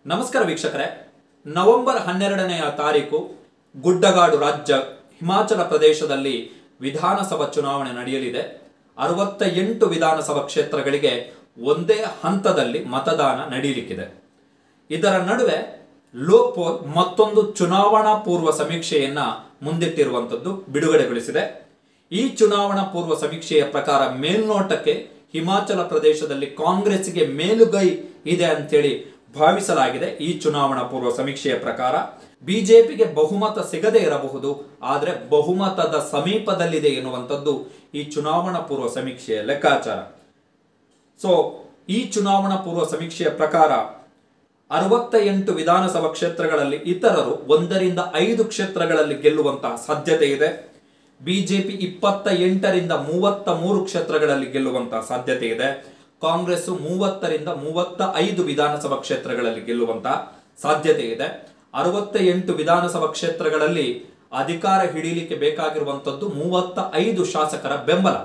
ನಮಸ್ಕಾರ ವೀಕ್ಷಕರೇ ನವೆಂಬರ್ ಹನ್ನೆರಡನೆಯ ತಾರೀಕು ಗುಡ್ಡಗಾಡು ರಾಜ್ಯ ಹಿಮಾಚಲ ಪ್ರದೇಶದಲ್ಲಿ ವಿಧಾನಸಭಾ ಚುನಾವಣೆ ನಡೆಯಲಿದೆ ಅರವತ್ತ ಎಂಟು ವಿಧಾನಸಭಾ ಕ್ಷೇತ್ರಗಳಿಗೆ ಒಂದೇ ಹಂತದಲ್ಲಿ ಮತದಾನ ನಡೆಯಲಿಕ್ಕಿದೆ ಇದರ ನಡುವೆ ಲೋಕ್ಪೋಲ್ ಮತ್ತೊಂದು ಚುನಾವಣಾ ಪೂರ್ವ ಸಮೀಕ್ಷೆಯನ್ನ ಮುಂದಿಟ್ಟಿರುವಂತದ್ದು ಬಿಡುಗಡೆಗೊಳಿಸಿದೆ ಈ ಚುನಾವಣಾ ಪೂರ್ವ ಸಮೀಕ್ಷೆಯ ಪ್ರಕಾರ ಮೇಲ್ನೋಟಕ್ಕೆ ಹಿಮಾಚಲ ಪ್ರದೇಶದಲ್ಲಿ ಕಾಂಗ್ರೆಸ್ಗೆ ಮೇಲುಗೈ ಇದೆ ಅಂತೇಳಿ ಭಾವಿಸಲಾಗಿದೆ ಈ ಚುನಾವಣಾ ಪೂರ್ವ ಸಮೀಕ್ಷೆಯ ಪ್ರಕಾರ ಬಿಜೆಪಿಗೆ ಬಹುಮತ ಸಿಗದೇ ಇರಬಹುದು ಆದರೆ ಬಹುಮತದ ಸಮೀಪದಲ್ಲಿದೆ ಎನ್ನುವಂಥದ್ದು ಈ ಚುನಾವಣಾ ಪೂರ್ವ ಸಮೀಕ್ಷೆಯ ಲೆಕ್ಕಾಚಾರ ಸೊ ಈ ಚುನಾವಣಾ ಪೂರ್ವ ಸಮೀಕ್ಷೆಯ ಪ್ರಕಾರ ಅರವತ್ತ ಎಂಟು ವಿಧಾನಸಭಾ ಕ್ಷೇತ್ರಗಳಲ್ಲಿ ಇತರರು ಒಂದರಿಂದ ಐದು ಕ್ಷೇತ್ರಗಳಲ್ಲಿ ಗೆಲ್ಲುವಂತಹ ಸಾಧ್ಯತೆ ಇದೆ ಬಿಜೆಪಿ ಇಪ್ಪತ್ತ ಎಂಟರಿಂದ ಮೂವತ್ತ ಮೂರು ಕ್ಷೇತ್ರಗಳಲ್ಲಿ ಗೆಲ್ಲುವಂತಹ ಸಾಧ್ಯತೆ ಇದೆ ಕಾಂಗ್ರೆಸ್ ಮೂವತ್ತರಿಂದ ಮೂವತ್ತ ಐದು ವಿಧಾನಸಭಾ ಕ್ಷೇತ್ರಗಳಲ್ಲಿ ಗೆಲ್ಲುವಂತಹ ಸಾಧ್ಯತೆ ಇದೆ ಅರವತ್ತ ಎಂಟು ವಿಧಾನಸಭಾ ಕ್ಷೇತ್ರಗಳಲ್ಲಿ ಅಧಿಕಾರ ಹಿಡಿಯಲಿಕ್ಕೆ ಬೇಕಾಗಿರುವಂತದ್ದು ಮೂವತ್ತ ಐದು ಶಾಸಕರ ಬೆಂಬಲ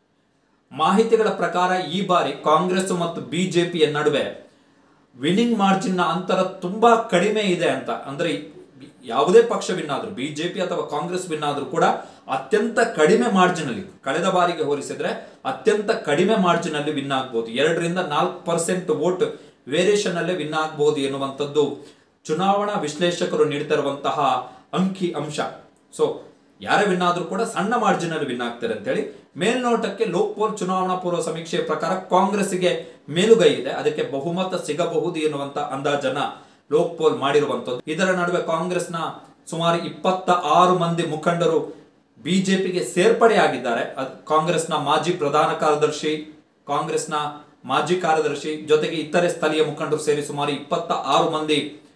ಮಾಹಿತಿಗಳ ಪ್ರಕಾರ ಈ ಬಾರಿ ಕಾಂಗ್ರೆಸ್ ಮತ್ತು ಬಿಜೆಪಿಯ ನಡುವೆ ವಿನ್ನಿಂಗ್ ಮಾರ್ಜಿನ್ ಅಂತರ ತುಂಬಾ ಕಡಿಮೆ ಇದೆ ಅಂತ ಅಂದ್ರೆ ಯಾವುದೇ ಪಕ್ಷ ವಿನ್ ಆದ್ರೂ ಬಿಜೆಪಿ ಅಥವಾ ಕಾಂಗ್ರೆಸ್ ವಿನ್ ಆದ್ರೂ ಕೂಡ ಅತ್ಯಂತ ಕಡಿಮೆ ಮಾರ್ಜಿನ್ ಅಲ್ಲಿ ಕಳೆದ ಬಾರಿಗೆ ಹೋಲಿಸಿದ್ರೆ ಅತ್ಯಂತ ಕಡಿಮೆ ಮಾರ್ಜಿನ್ ಅಲ್ಲಿ ವಿನ್ ಆಗ್ಬಹುದು ಎರಡರಿಂದ ನಾಲ್ಕು ಪರ್ಸೆಂಟ್ ವೋಟ್ ವೇರಿಯೇಷನ್ ಅಲ್ಲೇ ವಿನ್ ಆಗಬಹುದು ಎನ್ನುವಂಥದ್ದು ಚುನಾವಣಾ ವಿಶ್ಲೇಷಕರು ನೀಡ್ತಿರುವಂತಹ ಅಂಕಿ ಅಂಶ ಸೊ ಯಾರೇ ವಿನ್ ಆದ್ರೂ ಕೂಡ ಸಣ್ಣ ಮಾರ್ಜಿನ್ ಅಲ್ಲಿ ವಿನ್ ಆಗ್ತಾರೆ ಅಂತೇಳಿ ಮೇಲ್ನೋಟಕ್ಕೆ ಲೋಕ್ಪೋಲ್ ಚುನಾವಣಾ ಪೂರ್ವ ಸಮೀಕ್ಷೆಯ ಪ್ರಕಾರ ಕಾಂಗ್ರೆಸ್ಗೆ ಮೇಲುಗೈ ಇದೆ ಅದಕ್ಕೆ ಬಹುಮತ ಸಿಗಬಹುದು ಎನ್ನುವಂತ ಅಂದಾಜನ್ನ ಲೋಕ್ಪೋಲ್ ಮಾಡಿರುವಂತದ್ದು ಇದರ ನಡುವೆ ಕಾಂಗ್ರೆಸ್ನ ಸುಮಾರು ಇಪ್ಪತ್ತ ಆರು ಮಂದಿ ಮುಖಂಡರು ಬಿಜೆಪಿಗೆ ಸೇರ್ಪಡೆಯಾಗಿದ್ದಾರೆ ಅದ್- ಕಾಂಗ್ರೆಸ್ನ ಮಾಜಿ ಪ್ರಧಾನ ಕಾರ್ಯದರ್ಶಿ ಕಾಂಗ್ರೆಸ್ನ ಮಾಜಿ ಕಾರ್ಯದರ್ಶಿ ಜೊತೆಗೆ ಇತರೆ ಸ್ಥಳೀಯ ಮುಖಂಡರು ಸೇರಿ ಸುಮಾರು ಇಪ್ಪತ್ತ ಆರು ಮಂದಿ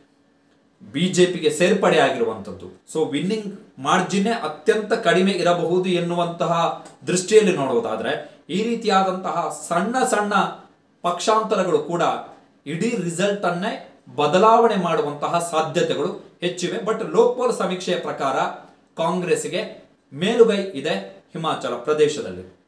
ಬಿಜೆಪಿಗೆ ಸೇರ್ಪಡೆ ಆಗಿರುವಂತದ್ದು ಸೊ ವಿನ್ನಿಂಗ್ ಮಾರ್ಜಿನ್ ಅತ್ಯಂತ ಕಡಿಮೆ ಇರಬಹುದು ಎನ್ನುವಂತಹ ದೃಷ್ಟಿಯಲ್ಲಿ ನೋಡುವುದಾದ್ರೆ ಈ ರೀತಿಯಾದಂತಹ ಸಣ್ಣ ಸಣ್ಣ ಪಕ್ಷಾಂತರಗಳು ಕೂಡ ಇಡೀ ರಿಸಲ್ಟ್ ಅನ್ನೇ ಬದಲಾವಣೆ ಮಾಡುವಂತಹ ಸಾಧ್ಯತೆಗಳು ಹೆಚ್ಚಿವೆ ಬಟ್ ಲೋಕ್ಪಾಲ್ ಸಮೀಕ್ಷೆಯ ಪ್ರಕಾರ ಕಾಂಗ್ರೆಸ್ಗೆ ಮೇಲುಗೈ ಇದೆ ಹಿಮಾಚಲ ಪ್ರದೇಶದಲ್ಲಿ